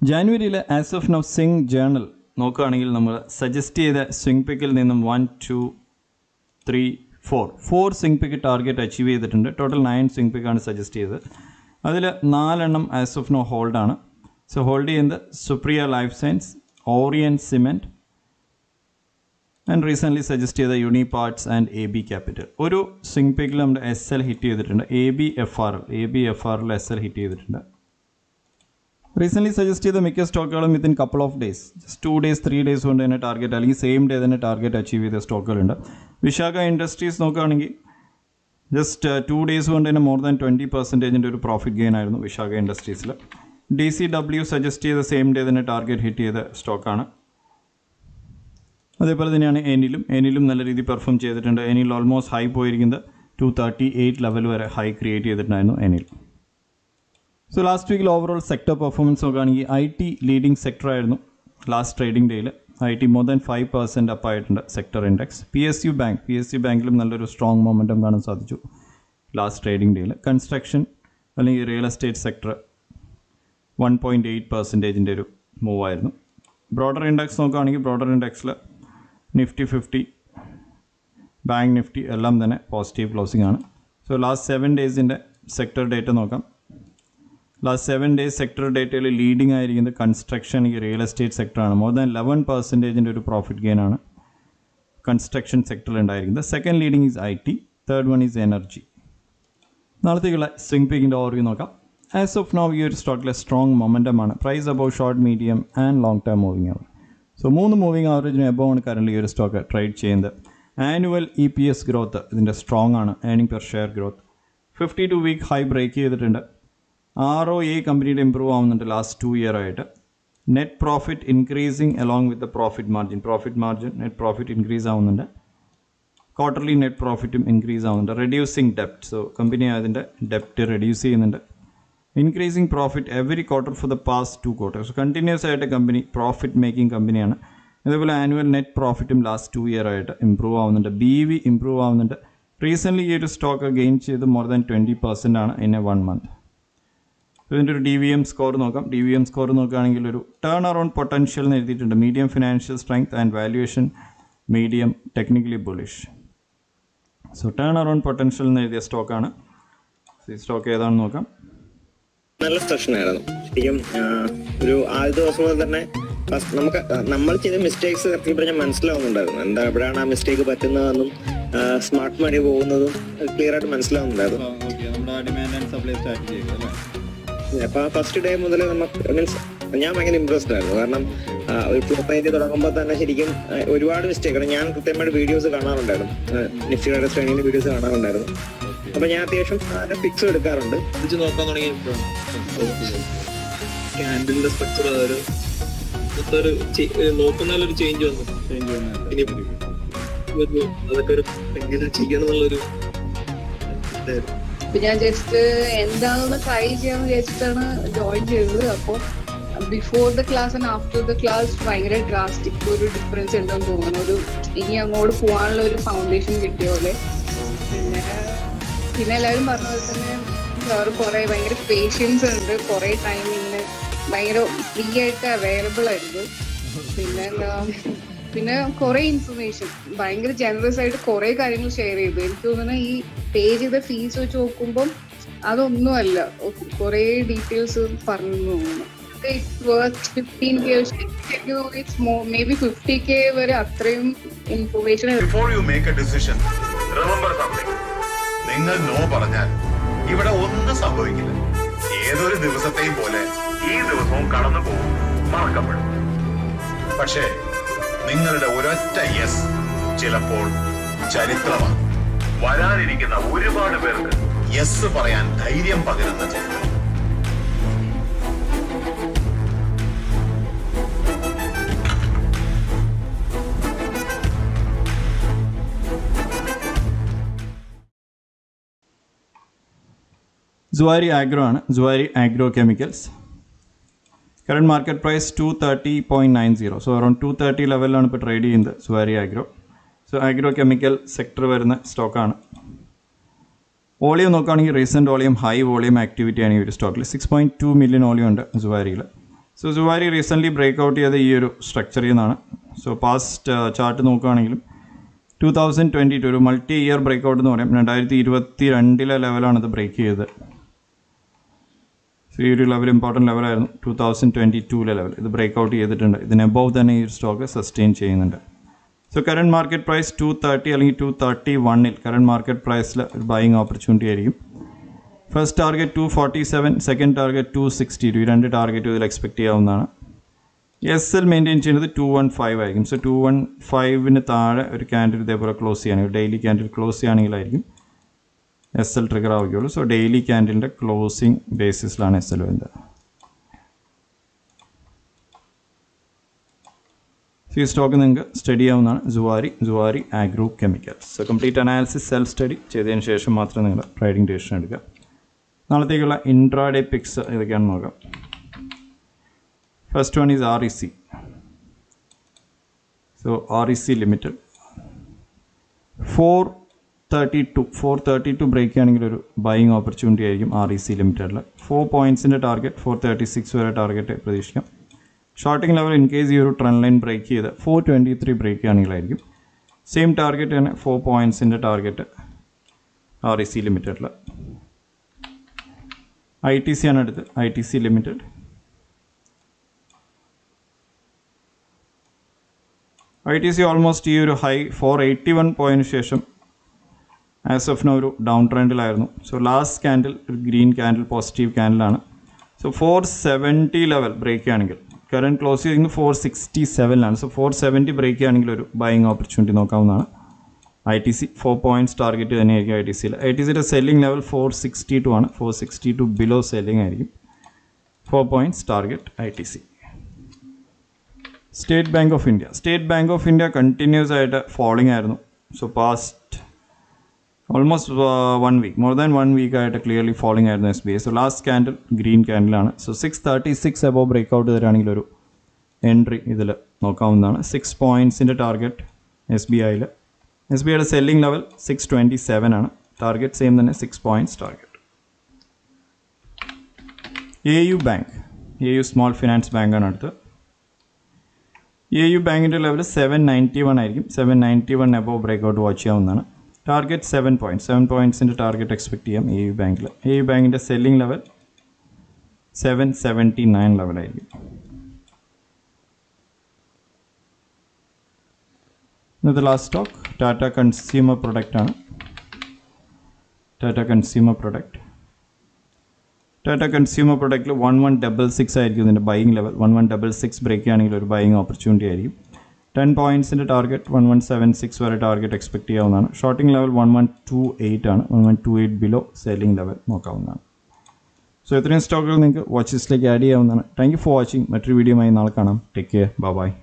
ജാനുവരിയിൽ as of now Singh journal നോക്കുകയാണെങ്കിൽ നമ്മൾ suggest ചെയ്ത സ്വിംഗ് പിക്കിൽ നിന്നും one two three four four swing പിക്ക് ടാർഗറ്റ് അച്ചീവ് ചെയ്തിട്ടുണ്ട് ടോട്ടൽ നയൻ സ്വിംഗ് പിക്കാണ് സജസ്റ്റ് ചെയ്തത് അതിൽ നാലെണ്ണം as of no ഹോൾഡാണ് so hold ചെയ്യുന്നത് Supriya life science Orion cement and recently suggest ചെയ്ത യൂണി parts and A B capital ഒരു swing പിക്കിൽ നമ്മുടെ S L hit ചെയ്തിട്ടുണ്ട് A B F R L A B F R L S L hit ചെയ്തിട്ടുണ്ട് recently suggest ചെയ്ത മിക്ക സ്റ്റോക്കുകളും within couple of days just two days three days കൊണ്ട് തന്നെ target അല്ലെങ്കിൽ സെയിം ഡേ തന്നെ ടാർഗറ്റ് അച്ചീവ് ചെയ്ത സ്റ്റോക്കുകളുണ്ട് വിശാഖ ഇൻഡസ്ട്രീസ് നോക്കുകയാണെങ്കിൽ ജസ്റ്റ് ടു ഡേയ്സ് കൊണ്ട് തന്നെ മോർ ദാൻ ട്വൻറ്റി പെർസെൻറ്റേജിൻ്റെ ഒരു പ്രോഫിറ്റ് ഗെയിൻ ആയിരുന്നു വിശാഖ ഇൻഡസ്ട്രീസിൽ ഡി സി ഡബ്ല്യു സജസ്റ്റ് ചെയ്ത സെയിം ഡേ തന്നെ ടാർഗറ്റ് ഹിറ്റ് ചെയ്ത സ്റ്റോക്കാണ് അതേപോലെ തന്നെയാണ് എനിലും എനിലും നല്ല രീതിയിൽ പെർഫോം ചെയ്തിട്ടുണ്ട് എനിൽ ഓൾമോസ്റ്റ് ഹൈ പോയിരിക്കുന്നത് ടു തേർട്ടി എയ്റ്റ് ലെവൽ വരെ ഹൈ ക്രിയേറ്റ് ചെയ്തിട്ടുണ്ടായിരുന്നു എനിൽ സോ ലാസ്റ്റ് വീക്കിൽ ഓവറോൾ സെക്ടർ പെർഫോമൻസ് നോക്കുകയാണെങ്കിൽ ഐ ടി ലീഡിംഗ് സെക്ടർ ആയിരുന്നു ലാസ്റ്റ് ട്രേഡിംഗ് ഡേയിൽ I T more than five percent up ആയിട്ടുണ്ട് sector index P S U bank P S U ബാങ്കിലും നല്ലൊരു സ്ട്രോങ് മൊമെൻറ്റം കാണാൻ സാധിച്ചു ലാസ്റ്റ് ട്രേഡിംഗ് ഡേയിൽ കൺസ്ട്രക്ഷൻ അല്ലെങ്കിൽ real estate sector one point eight പെർസെൻറ്റേജിൻ്റെ ഒരു മൂവ് ആയിരുന്നു ബ്രോഡർ ഇൻഡെക്സ് നോക്കുകയാണെങ്കിൽ ബ്രോഡർ ഇൻഡെക്സിൽ നിഫ്റ്റി ഫിഫ്റ്റി ബാങ്ക് നിഫ്റ്റി എല്ലാം തന്നെ പോസിറ്റീവ് ക്ലോസിംഗ് ആണ് സോ ലാസ്റ്റ് സെവൻ ഡേയ്സിൻ്റെ സെക്ടർ ഡേറ്റ നോക്കാം ലാസ്റ്റ് സെവൻ ഡേയ്സ് സെക്ടർ ഡേറ്റയിൽ ലീഡിംഗ് ആയിരിക്കുന്നത് കൺസ്ട്രക്ഷൻ ഈ റിയൽ എസ്റ്റേറ്റ് സെക്ടറാണ് മോർ ദാൻ ലെവൻ പെർസെൻറ്റേജിൻ്റെ ഒരു പ്രോഫിറ്റ് ഗെയിൻ ആണ് കൺസ്ട്രക്ഷൻ സെക്ടറിൽ ഉണ്ടായിരിക്കുന്നത് second leading is I T third one is energy നാളത്തേക്കുള്ള സ്വിംഗ് പീക്കിൻ്റെ ഓർവ്യൂ നോക്കാം ആസ് ഓഫ് നൗ ഈ ഒരു സ്റ്റോക്കിലെ സ്ട്രോങ് മൊമെൻറ്റമാണ് price above short medium and long term moving average so മൂന്ന് മൂവിങ് ആവറേജിന് എബോ ആണ് കറണ്ട് ഈ ഒരു സ്റ്റോക്ക് ട്രേഡ് ചെയ്യുന്നത് annual E P S growth ഇതിൻ്റെ സ്ട്രോങ് ആണ് earning per share growth fifty two week high break ചെയ്തിട്ടുണ്ട് ആർ ഒ എ കമ്പനിയുടെ ഇമ്പ്രൂവ് ആവുന്നുണ്ട് ലാസ്റ്റ് ടു ഇയർ ആയിട്ട് net profit increasing along with the profit margin profit margin net profit increase ആവുന്നുണ്ട് quarterly net പ്രോഫിറ്റും increase ആവുന്നുണ്ട് reducing ഡെപ്റ്റ് so company അതിൻ്റെ ഡെപ്റ്റ് reduce ചെയ്യുന്നുണ്ട് increasing profit every quarter for the past two quarters continuous ആയിട്ട് company profit making കമ്പനിയാണ് അതേപോലെ annual net പ്രോഫിറ്റും ലാസ്റ്റ് ടു ഇയർ ആയിട്ട് ഇമ്പ്രൂവ് ആവുന്നുണ്ട് ബി വി ഇമ്പ്രൂവ് ആവുന്നുണ്ട് റീസെൻ്റ്ലി ഈ ഒരു സ്റ്റോക്ക് ഗെയിൻ ചെയ്ത് മോർ ദാൻ ട്വൻറ്റി പെർസെൻ്റ് ആണ് ഇൻ എ വൺ മന്ത് ഇതിൻ്റെ ഒരു ഡി വി എം സ്കോർ നോക്കാം ഡി വി എം സ്കോർ നോക്കുകയാണെങ്കിൽ ഒരു ടേൺ അറൗണ്ട് പൊട്ടൻഷ്യൽ എന്ന് എഴുതിയിട്ടുണ്ട് medium financial strength and valuation medium technically bullish so turn around potential എന്ന് എഴുതിയ സ്റ്റോക്കാണ് ഈ സ്റ്റോക്ക് ഏതാണെന്ന് നോക്കാം നല്ല സെഷൻ ആയിരുന്നു ശരിക്കും ആ, ഒരു ആദ്യ ദിവസം മുതൽ തന്നെ ഫസ്റ്റ് നമുക്ക് ആ, നമ്മൾ ചെയ്ത മിസ്റ്റേക്സ് സത്യം പറഞ്ഞാൽ മനസ്സിലാവുന്നുണ്ടായിരുന്നു എന്താ എവിടെയാണ് ആ മിസ്റ്റേക്ക് പറ്റുന്നതെന്നും സ്മാർട്ട് മണി പോകുന്നതും ക്ലിയർ ആയിട്ട് മനസ്സിലാവുന്നുണ്ടായിരുന്നു നമ്മുടെ ഡിമാൻഡ് ആൻഡ് സപ്ലൈ സ്ട്രാറ്റജി അല്ലേ അപ്പൊ ഫസ്റ്റ് ഡേ മുതൽ നമുക്ക് മീൻസ് ഞാൻ ഭയങ്കര ഇമ്പ്രസ്ഡ് ആയിരുന്നു കാരണം ആ, ഒരു ഫ്ലോപ്പ് ആയിട്ട് തുടങ്ങുമ്പോൾ തന്നെ ശരിക്കും ആ, ഒരുപാട് മിസ്റ്റേക്ക് ഞാൻ കൃത്യമായിട്ട് വീഡിയോസ് കാണാറുണ്ടായിരുന്നു നിഫ്റ്റിയുടെ ട്രെയിനിന്റെ വീഡിയോസ് കാണാറുണ്ടായിരുന്നു അപ്പൊ ഞാൻ അത്യാവശ്യം ഫിക്സ് എടുക്കാറുണ്ട് ഇത് നോക്കാൻ തുടങ്ങിയപ്പോഴാണ് ക്യാൻഡിലിന്റെ സ്ട്രക്ചർ അതൊരു മൊത്തം ഒരു ചെ- ഏ, നോക്കുന്നതിലൊരു ചേഞ്ച് വന്നു ഇനി ഒരു അതൊക്കെ ഒരു എങ്ങനെ ചെയ്യണം എന്നുള്ളൊരു ഇതായിരുന്നു. അപ്പൊ ഞാൻ ജസ്റ്റ് എന്താണെന്ന് ട്രൈ ചെയ്യാന്ന് വിചാരിച്ചിട്ടാണ് ജോയിൻ ചെയ്തത് അപ്പോൾ before the class and after the class ഭയങ്കര ഡ്രാസ്റ്റിക് ഒരു ഡിഫറൻസ് ഉണ്ടെന്ന് തോന്നുന്നു ഒരു ഇനി അങ്ങോട്ട് പോകാനുള്ള ഒരു ഫൗണ്ടേഷൻ കിട്ടിയ പോലെ പിന്നെ പിന്നെ എല്ലാവരും പറഞ്ഞ പോലെ തന്നെ സാറ് കുറെ ഭയങ്കര പേഷ്യൻസ് ഉണ്ട് കുറെ ടൈം ഇങ്ങനെ ഭയങ്കര ഫ്രീ ആയിട്ട് അവൈലബിൾ ആയിരുന്നു പിന്നെ എന്താ പിന്നെ കുറെ ഇൻഫർമേഷൻ ഭയങ്കര ജനറസ് ആയിട്ട് കുറെ കാര്യങ്ങൾ ഷെയർ ചെയ്തു എനിക്ക് തോന്നുന്നു ഈ പേ ചെയ്ത ഫീസ് വെച്ച് നോക്കുമ്പോൾ അതൊന്നും അല്ല കുറെ ഡീറ്റെയിൽസ് പറഞ്ഞു തോന്നുന്നു fifteen K maybe fifty K വരെ അത്രയും information before you make a decision remember something നിങ്ങൾ നോ പറഞ്ഞാൽ ഇവിടെ ഒന്നും സംഭവിക്കില്ല ഏതൊരു ദിവസത്തെയും പോലെ ഈ ദിവസവും കടന്നു പോകും മറക്കപ്പെടും പക്ഷേ നിങ്ങളുടെ ഒരൊറ്റ യെസ് ചിലപ്പോൾ ചരിത്രമാണ് വരാനിരിക്കുന്ന ഒരുപാട് പേർക്ക് യെസ് പറയാൻ ധൈര്യം പകരുന്ന ചരിത്രം ജുവാരി ആഗ്രോ ആണ് Zuari Agro Chemicals current market price two thirty point nine zero so around two thirty ലെവലിലാണ് ഇപ്പോൾ ട്രേഡ് ചെയ്യുന്നത് Zuari Agro so agro chemical sector വരുന്ന സ്റ്റോക്കാണ് വോളിയം നോക്കുകയാണെങ്കിൽ റീസെൻറ്റ് വോളിയം ഹൈ വോളിയം ആക്ടിവിറ്റിയാണ് ഈ ഒരു സ്റ്റോക്കിൽ six point two million volume ഉണ്ട് ജുവാരിയിൽ so Zuari recently break out ചെയ്ത ഈ ഒരു സ്ട്രക്ചറിൽ നിന്നാണ് സോ പാസ്റ്റ് ചാർട്ട് നോക്കുകയാണെങ്കിലും ടു തൗസൻഡ് ട്വൻറ്റി ടു ഒരു മൾട്ടി ഇയർ ബ്രേക്ക് ഔട്ട് എന്ന് പറയും രണ്ടായിരത്തി ഇരുപത്തി രണ്ടിലെ ലെവലാണ് ഇത് ബ്രേക്ക് ചെയ്തത് സോ ഈ ഒരു ലെവൽ ഇമ്പോർട്ടൻറ്റ് ലെവലായിരുന്നു ടു തൗസൻഡ് ട്വൻറ്റി ടൂലെ ലെവൽ ഇത് ബ്രേക്ക് ഔട്ട് ചെയ്തിട്ടുണ്ട് ഇതിന് എബോവ് തന്നെ ഈ സ്റ്റോക്ക് സസ്റ്റെയിൻ ചെയ്യുന്നുണ്ട് so current market price two thirty അല്ലെങ്കിൽ ടു തേർട്ടി വണ്ണിൽ കറണ്ട് മാർക്കറ്റ് പ്രൈസിൽ ഒരു ബൈയിങ് ഓപ്പർച്യൂണിറ്റി ആയിരിക്കും first target two forty seven second target two sixty two രണ്ട് ടാർഗറ്റ് ഇതിൽ എക്സ്പെക്ട് ചെയ്യാവുന്നതാണ് എസ് എൽ മെയിൻറ്റെയിൻ ചെയ്യുന്നത് ടു വൺ ഫൈവ് ആയിരിക്കും സോ ടു വൺ ഫൈവിന് താഴെ ഒരു ക്യാൻഡിൽ ഇതേപോലെ ക്ലോസ് ചെയ്യുകയാണെങ്കിൽ ഡെയിലി ക്യാൻഡിൽ ക്ലോസ് ചെയ്യുകയാണെങ്കിലായിരിക്കും എസ് എൽ ട്രിഗർ ആവുകയുള്ളൂ സോ ഡെയിലി ക്യാൻഡിലിൻ്റെ ക്ലോസിംഗ് ബേസിസിലാണ് എസ് എൽ വരുന്നത് സോ ഈ സ്റ്റോക്ക് നിങ്ങൾക്ക് സ്റ്റഡി ചെയ്യാവുന്നതാണ് Zuari Zuari Agro Chemicals so complete analysis self study ചെയ്തതിന് ശേഷം മാത്രം നിങ്ങൾ ട്രേഡിംഗ് ഡിസിഷൻ എടുക്കുക നാളത്തേക്കുള്ള ഇൻട്രാഡേ പിക്സ് ഏതൊക്കെയാണെന്ന് നോക്കാം first one is R E C so R E C limited four thirty two four thirty two break ആണെങ്കിൽ ഒരു ബൈയിങ് ഓപ്പർച്യൂണിറ്റി ആയിരിക്കും ആർ ഇ സി ലിമിറ്റഡിൽ ഫോർ പോയിൻറ്റ്സിൻ്റെ ടാർഗറ്റ് ഫോർ തേർട്ടി സിക്സ് വരെ target പ്രതീക്ഷിക്കാം shorting level in case ഈ ഒരു trend line break ചെയ്ത് ഫോർ ട്വൻറ്റി ത്രീ ബ്രേക്ക് ആണെങ്കിലായിരിക്കും സെയിം ടാർഗറ്റ് തന്നെ ഫോർ പോയിൻറ്റ്സിൻ്റെ ടാർഗറ്റ് ആർ ഇ സി ലിമിറ്റഡിൽ ഐ ടി സി ആണ് അടുത്ത് I T C limited I T C almost ഈ ഒരു ഹൈ ഫോർ എയ്റ്റി വൺ പോയിന് ശേഷം ആസ് ഓഫ് നോ ഒരു ഡൗൺ ട്രെൻഡിലായിരുന്നു സോ ലാസ്റ്റ് ക്യാൻഡിൽ ഒരു ഗ്രീൻ ക്യാൻഡിൽ പോസിറ്റീവ് ക്യാൻഡിലാണ് so four seventy level break ആണെങ്കിൽ കറണ്ട് ക്ലോസ് ചെയ്യുന്നത് ഫോർ സിക്സ്റ്റി സെവനിലാണ് സോ ഫോർ സെവൻറ്റി ബ്രേക്ക് ആണെങ്കിൽ ഒരു ബൈയിങ് ഓപ്പർച്യൂണിറ്റി നോക്കാവുന്നതാണ് I T C four points target തന്നെയായിരിക്കും ഐ ടി സിയിൽ ഐ ടി സിയുടെ selling level four sixty two ആണ് four sixty two below selling ആയിരിക്കും four points target I T C State Bank of India State Bank of India continuous ആയിട്ട് falling ആയിരുന്നു so past almost one week more than one week ആയിട്ട് clearly falling ആയിരുന്നു S B I so last candle green ക്യാൻഡിലാണ് so six thirty six above break out തരാണെങ്കിൽ ഒരു entry ഇതിൽ നോക്കാവുന്നതാണ് six പോയിൻറ്റ്സിൻ്റെ ടാർഗറ്റ് എസ് ബി ഐയിൽ എസ് ബി ഐയുടെ selling level six twenty seven ആണ് ടാർഗറ്റ് സെയിം തന്നെ six points target A U bank A U small finance ബാങ്കാണ് അടുത്ത് എ യു ബാങ്കിൻ്റെ ലെവൽ സെവൻ നയൻറ്റി വൺ ആയിരിക്കും seven ninety one above break out watch ചെയ്യാവുന്നതാണ് target seven point seven പോയിൻറ്റ്സിൻ്റെ target expect ചെയ്യാം A U ബാങ്കിൽ A U ബാങ്കിൻ്റെ selling level seven seventy nine ലെവലായിരിക്കും ഇന്നത്തെ last stock Tata Consumer Product ആണ് Tata Consumer Product Tata Consumer പ്രൊഡക്റ്റിൽ വൺ വൺ ഡബിൾ സിക്സ് ആയിരിക്കും ഇതിൻ്റെ buying level one one double six break ആണെങ്കിൽ ഒരു ബൈയിങ് ഓപ്പർച്യൂണിറ്റി ആയിരിക്കും ടെൻ പോയിൻറ്റ്സിൻ്റെ target one one seven six വരെ ടാർഗറ്റ് എക്സ്പെക്ട് ചെയ്യാവുന്നതാണ് shorting level one one two eight ആണ് one one two eight below selling level നോക്കാവുന്നതാണ് സോ ഇത്രയും സ്റ്റോക്കുകൾ നിങ്ങൾക്ക് വാച്ച് ലിസ്റ്റിലേക്ക് ആഡ് ചെയ്യാവുന്നതാണ് താങ്ക് യു ഫോർ വാച്ചിങ് മറ്റൊരു വീഡിയോയുമായി നാളെ കാണാം ടേക്ക് കെയർ ബൈ